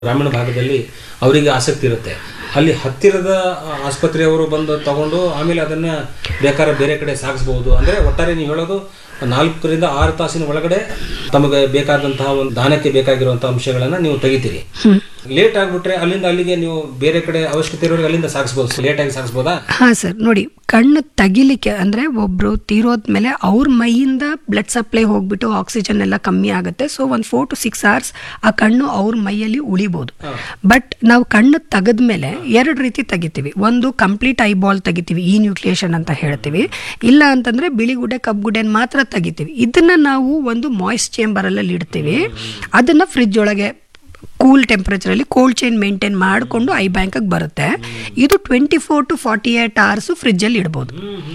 ಗ್ರಾಮೀಣ ಭಾಗದಲ್ಲಿ ಅವರಿಗೆ ಆಸಕ್ತಿ ಇರುತ್ತೆ ಅಲ್ಲಿ ಹತ್ತಿರದ ಆಸ್ಪತ್ರೆಯವರು ಬಂದು ತಗೊಂಡು ಆಮೇಲೆ ಅದನ್ನ ಬೇಕಾದ್ರೆ ಬೇರೆ ಕಡೆ ಸಾಗಿಸಬಹುದು ಅಂದ್ರೆ ಒಟ್ಟಾರೆ ನೀವು ಹೇಳೋದು ನಾಲ್ಕರಿಂದ ಆರು ತಾಸಿನ ಒಳಗಡೆ ತಮಗೆ ಬೇಕಾದಂತಹ ಒಂದು ದಾನಕ್ಕೆ ಬೇಕಾಗಿರುವಂತಹ ಅಂಶಗಳನ್ನ ನೀವು ತೆಗಿತೀರಿ ಲೇಟ್ ಆಗ್ಬಿಟ್ರೆ ಅಲ್ಲಿಂದ ಅಲ್ಲಿಗೆ ನೀವು ಬೇರೆ ಕಡೆ ಅವಶ್ಯಕತೆ ಇರೋರಿಗೆ ಅಲ್ಲಿಂದ ಸಾಗಿಸ್ಬೋದು ಲೇಟ್ ಆಗಿ ಸಾಗಿಸ್ಬೋದಾ ಹಾ ಸರ್ ನೋಡಿ ಕಣ್ಣು ತೆಗಿಲಿಕ್ಕೆ ಅಂದ್ರೆ ಒಬ್ರು ತೀರೋದ್ಮೇಲೆ ಅವ್ರ ಮೈಯಿಂದ ಬ್ಲಡ್ ಸಪ್ಲೈ ಹೋಗ್ಬಿಟ್ಟು ಆಕ್ಸಿಜನ್ ಎಲ್ಲ ಕಮ್ಮಿ ಆಗುತ್ತೆ ಸೊ ಒಂದು ಫೋರ್ ಟು ಸಿಕ್ಸ್ ಅವರ್ಸ್ ಆ ಕಣ್ಣು ಅವ್ರ ಮೈಯಲ್ಲಿ ಉಳಿಬೋದು ಬಟ್ ನಾವು ಕಣ್ಣು ತೆಗೆದ್ಮೇಲೆ ಎರಡು ರೀತಿ ತೆಗಿತೀವಿ ಒಂದು ಕಂಪ್ಲೀಟ್ ಐಬಾಲ್ ತೆಗಿತೀವಿ ಈ ನ್ಯೂಕ್ಲಿಯೇಷನ್ ಅಂತ ಹೇಳ್ತೀವಿ ಇಲ್ಲ ಅಂತಂದ್ರೆ ಬಿಳಿಗುಡ್ಡೆ ಕಬ್ಬುಗುಡ್ಡೆನ ಮಾತ್ರ ತೆಗಿತೀವಿ ಇದನ್ನ ನಾವು ಒಂದು ಮಾಯ್ಸ್ಟ್ ಚೇಂಬರ್ ಅಲ್ಲಿ ಇಡ್ತೀವಿ ಅದನ್ನ ಫ್ರಿಜ್ ಒಳಗೆ ಕೂಲ್ ಟೆಂಪರೇಚರಲ್ಲಿ ಕೋಲ್ಡ್ ಚೈನ್ ಮೇಂಟೈನ್ ಮಾಡಿಕೊಂಡು ಐ ಬ್ಯಾಂಕಿಗೆ ಬರುತ್ತೆ ಇದು twenty four to forty eight hours ಫ್ರಿಜ್ಜಲ್ಲಿ ಇಡ್ಬೋದು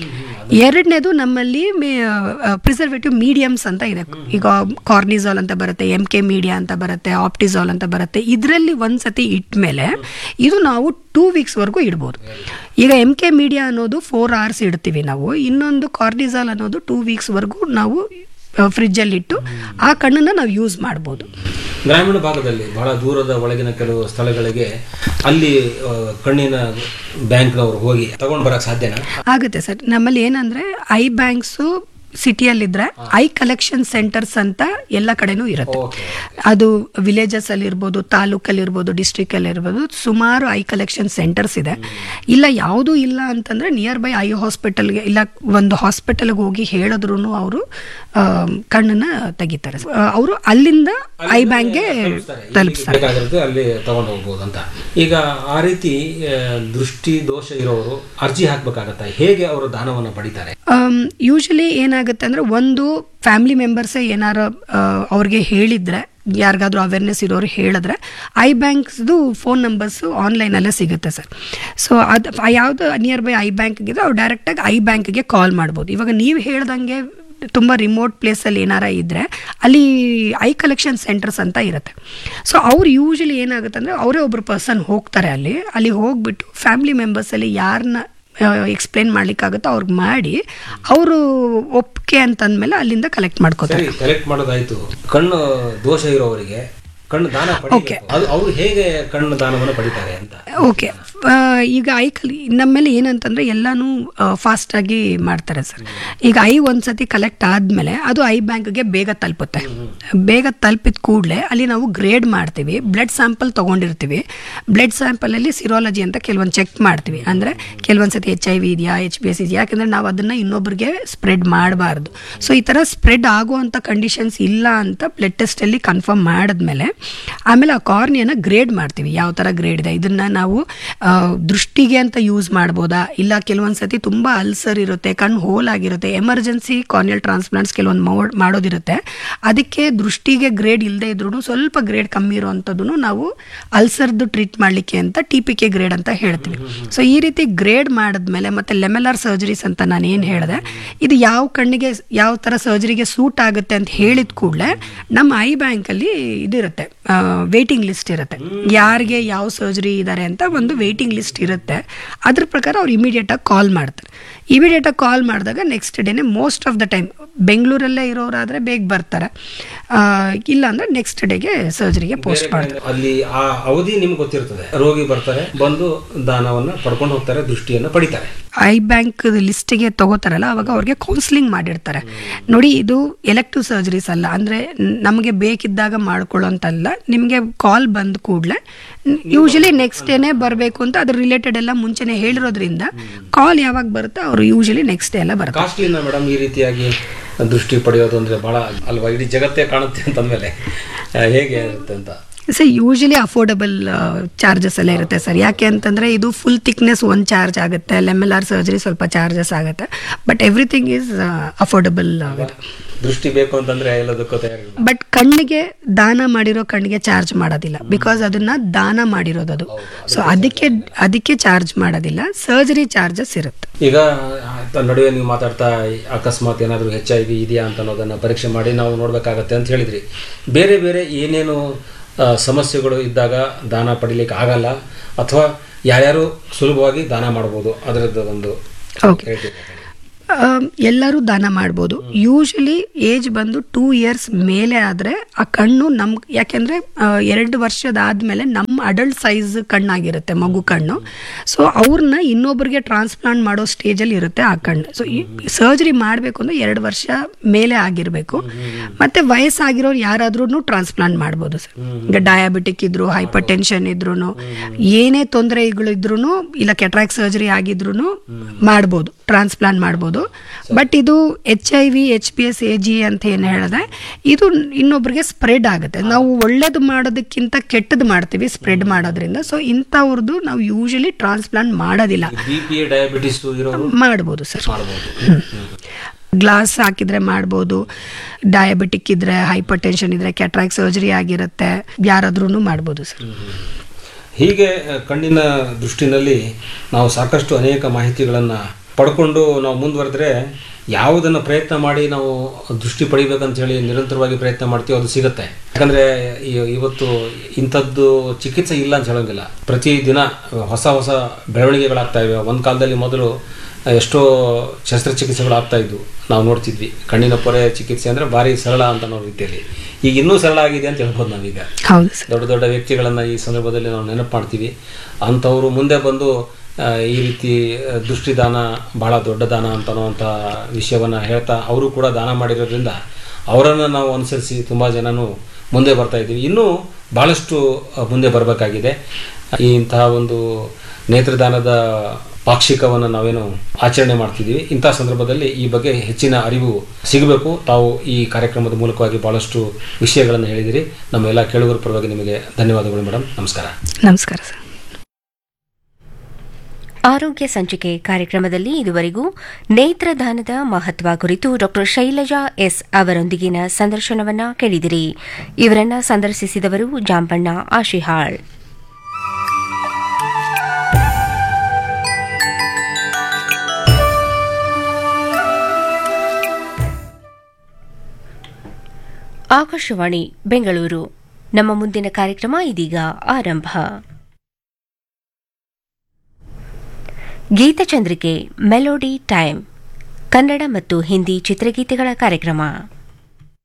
ಎರಡನೇದು ನಮ್ಮಲ್ಲಿ ಪ್ರಿಸರ್ವೇಟಿವ್ ಮೀಡಿಯಮ್ಸ್ ಅಂತ ಇದೆ ಈಗ ಕಾರ್ನಿಸಾಲ್ ಅಂತ ಬರುತ್ತೆ ಎಮ್ ಕೆ ಮೀಡಿಯಾ ಅಂತ ಬರುತ್ತೆ ಆಪ್ಟಿಸಾಲ್ ಅಂತ ಬರುತ್ತೆ ಇದರಲ್ಲಿ ಒಂದ್ಸತಿ ಇಟ್ಮೇಲೆ ಇದು ನಾವು ಟೂ ವೀಕ್ಸ್ವರೆಗೂ ಇಡ್ಬೋದು ಈಗ ಎಮ್ ಕೆ ಮೀಡಿಯಾ ಅನ್ನೋದು ಫೋರ್ ಅವರ್ಸ್ ಇಡ್ತೀವಿ ನಾವು ಇನ್ನೊಂದು ಕಾರ್ನಿಸಾಲ್ ಅನ್ನೋದು ಟೂ ವೀಕ್ಸ್ವರೆಗೂ ನಾವು ಫ್ರಿಜ್ಜಲ್ಲಿ ಇಟ್ಟು ಆ ಕಣ್ಣನ್ನು ನಾವು ಯೂಸ್ ಮಾಡ್ಬೋದು ಗ್ರಾಮೀಣ ಭಾಗದಲ್ಲಿ ಬಹಳ ದೂರದ ಒಳಗಿನ ಕೆಲವು ಸ್ಥಳಗಳಿಗೆ ಅಲ್ಲಿ ಆ, ಕಣ್ಣಿನ ಬ್ಯಾಂಕ್ನವರು ಹೋಗಿ ತಗೊಂಡ್ ಬರಕ್ ಸಾಧ್ಯನಾ ಆಗುತ್ತೆ ಸರ್ ನಮ್ಮಲ್ಲಿ ಏನಂದ್ರೆ ಐ ಬ್ಯಾಂಕ್ಸು ಸಿಟಿಯಲ್ಲಿದ್ರೆ ಐ ಕಲೆಕ್ಷನ್ ಸೆಂಟರ್ಸ್ ಅಂತ ಎಲ್ಲ ಕಡೆನೂ ಇರುತ್ತೆ ಓಕೆ ಅದು ವಿಲೇಜಸ್ ಅಲ್ಲಿ ಇರ್ಬೋದು ತಾಲೂಕಲ್ಲಿ ಇರ್ಬೋದು ಡಿಸ್ಟ್ರಿಕ್ ಅಲ್ಲಿ ಇರ್ಬೋದು ಸುಮಾರು ಐ ಕಲೆಕ್ಷನ್ ಸೆಂಟರ್ಸ್ ಇದೆ ಇಲ್ಲ ಯಾವುದೂ ಇಲ್ಲ ಅಂತಂದ್ರೆ ನಿಯರ್ ಬೈ ಐ ಹಾಸ್ಪಿಟಲ್ಗೆ ಇಲ್ಲ ಒಂದು ಹಾಸ್ಪಿಟಲ್ಗೆ ಹೋಗಿ ಹೇಳಿದ್ರು ಅವರು ಕಣ್ಣನ್ನ ತೆಗಿತಾರೆ ಅವರು ಅಲ್ಲಿಂದ ಐ ಬ್ಯಾಂಕ್ಗೆ ತಲುಪಿಸ್ತಾರೆ ಬೇಕಾಗಿರುತ್ತೆ ಅಲ್ಲಿ ತಗೊಂಡು ಹೋಗ್ಬೋದು ಅಂತ ಈಗ ಆ ರೀತಿ ಆ, ದೃಷ್ಟಿ ದೋಷ ಇರೋರು ಅರ್ಜಿ ಹಾಕ್ಬೇಕಾಗತ್ತ ಹೇಗೆ ಅವರು ದಾನವನ್ನು ಪಡಿತಾರೆ ಯೂಶಲಿ ಏನಾಗುತ್ತೆ ಅಂದ್ರೆ ಒಂದು ಫ್ಯಾಮಿಲಿ ಮೆಂಬರ್ಸೇ ಏನಾರ ಆ, ಅವ್ರಿಗೆ ಹೇಳಿದ್ರೆ ಯಾರಿಗಾದ್ರೂ ಅವೇರ್ನೆಸ್ ಇರೋರು ಹೇಳಿದ್ರೆ ಐ ಬ್ಯಾಂಕ್ಸ್ದು ಫೋನ್ ನಂಬರ್ಸು ಆನ್ಲೈನಲ್ಲೇ ಸಿಗುತ್ತೆ ಸರ್ ಸೊ ಅದು ಯಾವುದು ನಿಯರ್ ಬೈ ಐ ಬ್ಯಾಂಕ್ಗಿದೆ ಅವ್ರು ಡೈರೆಕ್ಟಾಗಿ ಐ ಬ್ಯಾಂಕ್ಗೆ ಕಾಲ್ ಮಾಡ್ಬೋದು ಇವಾಗ ನೀವು ಹೇಳ್ದಂಗೆ ತುಂಬ ರಿಮೋಟ್ ಪ್ಲೇಸಲ್ಲಿ ಏನಾರ ಇದ್ದರೆ ಅಲ್ಲಿ ಐ ಕಲೆಕ್ಷನ್ ಸೆಂಟರ್ಸ್ ಅಂತ ಇರುತ್ತೆ ಸೊ ಅವ್ರು ಯೂಶಲಿ ಏನಾಗುತ್ತೆ ಅಂದರೆ ಅವರೇ ಒಬ್ರು ಪರ್ಸನ್ ಹೋಗ್ತಾರೆ ಅಲ್ಲಿ ಅಲ್ಲಿ ಹೋಗ್ಬಿಟ್ಟು ಫ್ಯಾಮಿಲಿ ಮೆಂಬರ್ಸಲ್ಲಿ ಯಾರನ್ನ ಎಕ್ಸ್ಪ್ಲೇನ್ ಮಾಡ್ಲಿಕ್ಕಾಗುತ್ತೋ ಅವ್ರಿಗೆ ಮಾಡಿ ಅವರು ಒಪ್ಪಿಗೆ ಅಂತಂದ್ಮೇಲೆ ಅಲ್ಲಿಂದ ಕಲೆಕ್ಟ್ ಮಾಡ್ಕೋತಾರೆ ಸರಿ ಕಲೆಕ್ಟ್ ಮಾಡೋದಾಯ್ತು ಕಣ್ಣು ದೋಷ ಇರೋವರಿಗೆ ಕಣ್ಣು ದಾನ ಪಡಿಬೇಕು ಅದು ಅವರು ಹೇಗೆ ಕಣ್ಣು ದಾನವನ್ನು ಪಡಿತಾರೆ ಅಂತ ಓಕೆ ಈಗ ಐ ಕಲ್ ನಮ್ಮಲ್ಲಿ ಏನಂತಂದ್ರೆ ಎಲ್ಲಾನು ಫಾಸ್ಟಾಗಿ ಮಾಡ್ತಾರೆ ಸರ್ ಈಗ ಐ ಒಂದ್ಸತಿ ಕಲೆಕ್ಟ್ ಆದಮೇಲೆ ಅದು ಐ ಬ್ಯಾಂಕ್ಗೆ ಬೇಗ ತಲುಪುತ್ತೆ ಬೇಗ ತಲುಪಿದ ಕೂಡಲೇ ಅಲ್ಲಿ ನಾವು ಗ್ರೇಡ್ ಮಾಡ್ತೀವಿ ಬ್ಲಡ್ ಸ್ಯಾಂಪಲ್ ತೊಗೊಂಡಿರ್ತೀವಿ ಬ್ಲಡ್ ಸ್ಯಾಂಪಲಲ್ಲಿ ಸಿರಾಲಜಿ ಅಂತ ಕೆಲವೊಂದು ಚೆಕ್ ಮಾಡ್ತೀವಿ ಅಂದರೆ ಕೆಲವೊಂದು ಸತಿ ಎಚ್ ಐ ವಿ ಇದೆಯಾ ಎಚ್ ಬಿ ಎಸ್ ಇದೆಯಾ ಯಾಕಂದರೆ ನಾವು ಅದನ್ನು ಇನ್ನೊಬ್ರಿಗೆ ಸ್ಪ್ರೆಡ್ ಮಾಡಬಾರ್ದು ಸೊ ಈ ಥರ ಸ್ಪ್ರೆಡ್ ಆಗುವಂಥ ಕಂಡೀಷನ್ಸ್ ಇಲ್ಲ ಅಂತ ಬ್ಲಡ್ ಟೆಸ್ಟಲ್ಲಿ ಕನ್ಫರ್ಮ್ ಮಾಡಿದ್ಮೇಲೆ ಆಮೇಲೆ ಆ ಕಾರ್ನಿಯನ್ನ ಗ್ರೇಡ್ ಮಾಡ್ತೀವಿ ಯಾವ ಥರ ಗ್ರೇಡ್ ಇದೆ ಇದನ್ನ ನಾವು ಆ, ದೃಷ್ಟಿಗೆ ಅಂತ ಯೂಸ್ ಮಾಡ್ಬೋದಾ ಇಲ್ಲ ಕೆಲವೊಂದು ಸತಿ ತುಂಬ ಅಲ್ಸರ್ ಇರುತ್ತೆ ಕಣ್ಣು ಹೋಲ್ ಆಗಿರುತ್ತೆ ಎಮರ್ಜೆನ್ಸಿ ಕಾರ್ನಿಯಲ್ ಟ್ರಾನ್ಸ್ಪ್ಲಾಂಟ್ಸ್ ಕೆಲವೊಂದು ಮೋ- ಮಾಡೋದಿರುತ್ತೆ ಅದಕ್ಕೆ ದೃಷ್ಟಿಗೆ ಗ್ರೇಡ್ ಇಲ್ಲದೆ ಇದ್ರೂ ಸ್ವಲ್ಪ ಗ್ರೇಡ್ ಕಮ್ಮಿ ಇರುವಂಥದ್ದು ನಾವು ಅಲ್ಸರ್ದು ಟ್ರೀಟ್ ಮಾಡಲಿಕ್ಕೆ ಅಂತ ಟಿ ಪಿ ಕೆ ಗ್ರೇಡ್ ಅಂತ ಹೇಳ್ತೀವಿ ಸೊ ಈ ರೀತಿ ಗ್ರೇಡ್ ಮಾಡಿದ್ಮೇಲೆ ಮತ್ತೆ ಲೆಮೆಲಾರ್ ಸರ್ಜರೀಸ್ ಅಂತ ನಾನು ಏನು ಹೇಳಿದೆ ಇದು ಯಾವ ಕಣ್ಣಿಗೆ ಯಾವ ಥರ ಸರ್ಜರಿಗೆ ಸೂಟ್ ಆಗುತ್ತೆ ಅಂತ ಹೇಳಿದ ಕೂಡಲೇ ನಮ್ಮ ಐ ಬ್ಯಾಂಕಲ್ಲಿ ಇದಿರುತ್ತೆ ವೇಟಿಂಗ್ ಲಿಸ್ಟ್ ಇರುತ್ತೆ ಯಾರಿಗೆ ಯಾವ ಸರ್ಜರಿ ಇದ್ದಾರೆ ಅಂತ ಒಂದು ವೇಟಿಂಗ್ ಲಿಸ್ಟ್ ಇರುತ್ತೆ ಅದ್ರ ಪ್ರಕಾರ ಅವ್ರು ಇಮಿಡಿಯೇಟಾಗಿ ಕಾಲ್ ಮಾಡ್ತಾರೆ ಇಮಿಡಿಯೇಟಾಗಿ ಕಾಲ್ ಮಾಡಿದಾಗ ನೆಕ್ಸ್ಟ್ ಡೇನೆ ಮೋಸ್ಟ್ ಆಫ್ ದ ಟೈಮ್ ಬೆಂಗಳೂರಲ್ಲೇ ಇರೋರಾದರೆ ಬೇಗ ಬರ್ತಾರೆ ಆ, ಇಲ್ಲ ಅಂದರೆ ನೆಕ್ಸ್ಟ್ ಡೇಗೆ ಸರ್ಜರಿಗೆ ಪೋಸ್ಟ್ ಮಾಡ್ತಾರೆ ಅಲ್ಲಿ ಆ ಅವಧಿ ನಿಮ್ಗೆ ಗೊತ್ತಿರ್ತದೆ ರೋಗಿ ಬರ್ತಾರೆ ಬಂದು ದಾನವನ್ನ ಪಡ್ಕೊಂಡು ಹೋಗ್ತಾರೆ ದೃಷ್ಟಿಯನ್ನ ಪಡಿತಾರೆ ಐ ಬ್ಯಾಂಕ್ ಲಿಸ್ಟಿಗೆ ತಗೋತಾರಲ್ಲ ಅವಾಗ ಅವ್ರಿಗೆ ಕೌನ್ಸಿಲಿಂಗ್ ಮಾಡಿರ್ತಾರೆ ನೋಡಿ ಇದು ಎಲೆಕ್ಟಿವ್ ಸರ್ಜರೀಸ್ ಅಲ್ಲ ಅಂದರೆ ನಮಗೆ ಬೇಕಿದ್ದಾಗ ಮಾಡ್ಕೊಳ್ಳೋಂತಲ್ಲ ನಿಮಗೆ ಕಾಲ್ ಬಂದ ಕೂಡಲೇ ಯೂಶಲಿ ನೆಕ್ಸ್ಟ್ ಡೇನೇ ಬರಬೇಕು ಅಂತ ಅದ್ರ ರಿಲೇಟೆಡ್ ಎಲ್ಲ ಮುಂಚೆನೆ ಹೇಳಿರೋದ್ರಿಂದ ಕಾಲ್ ಯಾವಾಗ ಬರುತ್ತೆ ಅವರು ಯೂಶಲಿ ನೆಕ್ಸ್ಟ್ ಡೇ ಎಲ್ಲ ಬರ್ತಾರೆ ಕಾಸ್ಟ್ಲಿನ ಮೇಡಮ್ ಈ ರೀತಿಯಾಗಿ ದೃಷ್ಟಿ ಪಡೆಯೋದು ಅಂದ್ರೆ ಬಹಳ ಅಲ್ವಾ ಇಡೀ ಜಗತ್ತೇ ಕಾಣುತ್ತೆ ಅಂತಂದ್ಮೇಲೆ ಆ, ಹೇಗೆ ಇರುತ್ತೆ ಅಂತ ಸರ್ ಯೂಶಲಿ ಅಫೋರ್ಡಬಲ್ ಚಾರ್ಜಸ್ ಎಲ್ಲ ಇರುತ್ತೆ ಸರ್ ಯಾಕೆ ಅಂತಂದರೆ ಇದು ಫುಲ್ ಥಿಕ್ನೆಸ್ ಒಂದು ಚಾರ್ಜ್ ಆಗುತ್ತೆ ಲೆಮೆಲ್ ಆರ್ ಸರ್ಜರಿ ಸ್ವಲ್ಪ ಚಾರ್ಜಸ್ ಆಗುತ್ತೆ ಬಟ್ ಎವ್ರಿಥಿಂಗ್ ಈಸ್ ಅಫೋರ್ಡಬಲ್ ದೃಷ್ಟಿ ಬೇಕು ಅಂತಂದ್ರೆ ಎಲ್ಲದಕ್ಕೂ ತಯಾರಿ ಬಟ್ ಕಣ್ಣಿಗೆ ದಾನ ಮಾಡಿರೋ ಕಣ್ಣಿಗೆ ಚಾರ್ಜ್ ಮಾಡೋದಿಲ್ಲ ಬಿಕಾಸ್ ಅದನ್ನ ದಾನ ಮಾಡಿರೋದು ಅದು ಸೊ ಅದಕ್ಕೆ ಅದಕ್ಕೆ ಚಾರ್ಜ್ ಮಾಡೋದಿಲ್ಲ ಸರ್ಜರಿ ಚಾರ್ಜಸ್ ಇರುತ್ತೆ ಈಗ ಆ, ನಡುವೆ ನೀವು ಮಾತಾಡ್ತಾ ಅಕಸ್ಮಾತ್ ಏನಾದರೂ ಹೆಚ್ ಐ ವಿ ಇದೆಯಾ ಅಂತ ಅನ್ನೋದನ್ನ ಪರೀಕ್ಷೆ ಮಾಡಿ ನಾವು ನೋಡ್ಬೇಕಾಗತ್ತೆ ಅಂತ ಹೇಳಿದ್ರಿ ಬೇರೆ ಬೇರೆ ಏನೇನು ಆ, ಸಮಸ್ಯೆಗಳು ಇದ್ದಾಗ ದಾನ ಪಡಿಲಿಕ್ಕೆ ಆಗಲ್ಲ ಅಥವಾ ಯಾರ್ಯಾರು ಸುಲಭವಾಗಿ ದಾನ ಮಾಡ್ಬೋದು ಅದರದ್ದು ಒಂದು ಓಕೆ ಹೇಳ್ತೀವಿ ಎಲ್ಲರೂ ದಾನ ಮಾಡ್ಬೋದು ಯೂಶಲಿ ಏಜ್ ಬಂದು ಟೂ ಇಯರ್ಸ್ ಮೇಲೆ ಆದರೆ ಆ ಕಣ್ಣು ನಮ್ ಯಾಕೆಂದರೆ ಎರಡು ವರ್ಷದಾದ್ಮೇಲೆ ನಮ್ಮ ಅಡಲ್ಟ್ ಸೈಜ್ ಕಣ್ಣಾಗಿರುತ್ತೆ ಮಗು ಕಣ್ಣು ಸೊ ಅವ್ರನ್ನ ಇನ್ನೊಬ್ರಿಗೆ ಟ್ರಾನ್ಸ್ಪ್ಲಾಂಟ್ ಮಾಡೋ ಸ್ಟೇಜಲ್ಲಿ ಇರುತ್ತೆ ಆ ಕಣ್ಣು ಸೊ ಸರ್ಜರಿ ಮಾಡಬೇಕು ಅಂದ್ರೆ ಎರಡು ವರ್ಷ ಮೇಲೆ ಆಗಿರಬೇಕು ಮತ್ತು ವಯಸ್ಸಾಗಿರೋರು ಯಾರಾದ್ರೂ ಟ್ರಾನ್ಸ್ಪ್ಲಾಂಟ್ ಮಾಡ್ಬೋದು ಸರ್ ಈಗ ಡಯಾಬಿಟಿಕ್ ಇದ್ರು ಹೈಪರ್ ಟೆನ್ಷನ್ ಇದ್ರು ಏನೇ ತೊಂದರೆಗಳಿದ್ರು ಇಲ್ಲ ಕೆಟ್ರಾಕ್ ಸರ್ಜರಿ ಆಗಿದ್ರು ಮಾಡ್ಬೋದು ಟ್ರಾನ್ಸ್ಪ್ಲಾಂಟ್ ಮಾಡ್ಬೋದು ಬಟ್ ಇದು H I V H P S A G ಅಂತ ಏನು ಹೇಳಿದೆ ಇದು ಇನ್ನೊಬ್ರಿಗೆ ಸ್ಪ್ರೆಡ್ ಆಗುತ್ತೆ ನಾವು ಒಳ್ಳೇದು ಮಾಡೋದಕ್ಕಿಂತ ಕೆಟ್ಟದ್ದು ಮಾಡ್ತೀವಿ ಸ್ಪ್ರೆಡ್ ಮಾಡೋದ್ರಿಂದ ಸೊ ಇಂಥವ್ರದ್ದು ನಾವು ಯೂಶಲಿ ಟ್ರಾನ್ಸ್ಪ್ಲಾಂಟ್ ಮಾಡೋದಿಲ್ಲ ಬಿ ಪಿ ಡಯಾಬಿಟಿಸ್ ಇರೋರು ಮಾಡ್ಬೋದು ಸರ್ ಮಾಡ್ಬೋದು ಗ್ಲಾಸ್ ಹಾಕಿದ್ರೆ ಮಾಡ್ಬೋದು ಡಯಾಬಿಟಿಕ್ ಇದ್ರೆ ಹೈಪರ್ ಟೆನ್ಷನ್ ಇದ್ರೆ ಕೆಟ್ರಾಕ್ ಸರ್ಜರಿ ಆಗಿರುತ್ತೆ ಯಾರಾದ್ರೂ ಮಾಡ್ಬೋದು ಸರ್ ಹೀಗೆ ಅಹ್, ಕಣ್ಣಿನ ದೃಷ್ಟಿನಲ್ಲಿ ನಾವು ಸಾಕಷ್ಟು ಅನೇಕ ಮಾಹಿತಿಗಳನ್ನು ಪಡ್ಕೊಂಡು ನಾವು ಮುಂದುವರೆದ್ರೆ ಯಾವುದನ್ನು ಪ್ರಯತ್ನ ಮಾಡಿ ನಾವು ದೃಷ್ಟಿ ಪಡಿಬೇಕಂತ ಹೇಳಿ ನಿರಂತರವಾಗಿ ಪ್ರಯತ್ನ ಮಾಡ್ತೀವೋ ಅದು ಸಿಗುತ್ತೆ ಯಾಕಂದರೆ ಇವತ್ತು ಇಂಥದ್ದು ಚಿಕಿತ್ಸೆ ಇಲ್ಲ ಅಂತ ಹೇಳೋಂಗಿಲ್ಲ ಪ್ರತಿದಿನ ಹೊಸ ಹೊಸ ಬೆಳವಣಿಗೆಗಳಾಗ್ತಾ ಇವೆ ಒಂದು ಕಾಲದಲ್ಲಿ ಮೊದಲು ಎಷ್ಟೋ ಶಸ್ತ್ರಚಿಕಿತ್ಸೆಗಳು ಆಗ್ತಾ ಇದ್ವು ನಾವು ನೋಡ್ತಿದ್ವಿ ಕಣ್ಣಿನ ಪೊರೆ ಚಿಕಿತ್ಸೆ ಅಂದರೆ ಭಾರಿ ಸರಳ ಅಂತ ನಾವು ರೀತಿಯಲ್ಲಿ ಈಗ ಇನ್ನೂ ಸರಳ ಆಗಿದೆ ಅಂತ ಹೇಳ್ಬೋದು ನಾವೀಗ ಹೌದು ಸರ್ ದೊಡ್ಡ ದೊಡ್ಡ ವ್ಯಕ್ತಿಗಳನ್ನು ಈ ಸಂದರ್ಭದಲ್ಲಿ ನಾವು ನೆನಪು ಮಾಡ್ತೀವಿ ಅಂಥವರು ಮುಂದೆ ಬಂದು ಆ, ಈ ರೀತಿ ಆ, ದೃಷ್ಟಿದಾನ ಬಹಳ ದೊಡ್ಡ ದಾನ ಅಂತ ಅನ್ನುವಂಥ ವಿಷಯವನ್ನು ಹೇಳ್ತಾ ಅವರು ಕೂಡ ದಾನ ಮಾಡಿರೋದ್ರಿಂದ ಅವರನ್ನು ನಾವು ಅನುಸರಿಸಿ ತುಂಬ ಜನನು ಮುಂದೆ ಬರ್ತಾ ಇದ್ದೀವಿ ಇನ್ನೂ ಭಾಳಷ್ಟು ಆ, ಮುಂದೆ ಬರಬೇಕಾಗಿದೆ ಈ ಇಂತಹ ಒಂದು ನೇತ್ರದಾನದ ಪಾಕ್ಷಿಕವನ್ನು ನಾವೇನು ಆಚರಣೆ ಮಾಡ್ತಿದ್ದೀವಿ ಇಂಥ ಸಂದರ್ಭದಲ್ಲಿ ಈ ಬಗ್ಗೆ ಹೆಚ್ಚಿನ ಅರಿವು ಸಿಗಬೇಕು ತಾವು ಈ ಕಾರ್ಯಕ್ರಮದ ಮೂಲಕವಾಗಿ ಭಾಳಷ್ಟು ವಿಷಯಗಳನ್ನು ಹೇಳಿದಿರಿ ನಮ್ಮ ಎಲ್ಲ ಕೇಳುಗರ ಪರವಾಗಿ ನಿಮಗೆ ಧನ್ಯವಾದಗಳು ಮೇಡಮ್ ನಮಸ್ಕಾರ ನಮಸ್ಕಾರ ಸರ್ ಆರೋಗ್ಯ ಸಂಚಿಕೆ ಕಾರ್ಯಕ್ರಮದಲ್ಲಿ ಇದುವರೆಗೂ ನೇತ್ರದಾನದ ಮಹತ್ವ ಕುರಿತು ಡಾಕ್ಟರ್ ಶೈಲಜಾ ಎಸ್ ಅವರೊಂದಿಗಿನ ಸಂದರ್ಶನವನ್ನ ಕೇಳಿದಿರಿ ಇವರನ್ನ ಸಂದರ್ಶಿಸಿದವರು ಜಾಂಬಣ್ಣ ಆಶಿಹಾಳ್ ಆಕಾಶವಾಣಿ ಬೆಂಗಳೂರು ನಮ್ಮ ಮುಂದಿನ ಕಾರ್ಯಕ್ರಮ ಇದೀಗ ಆರಂಭ ಗೀತಚಂದ್ರಿಕೆ ಮೆಲೋಡಿ ಟೈಮ್ ಕನ್ನಡ ಮತ್ತು ಹಿಂದಿ ಚಿತ್ರಗೀತೆಗಳ ಕಾರ್ಯಕ್ರಮ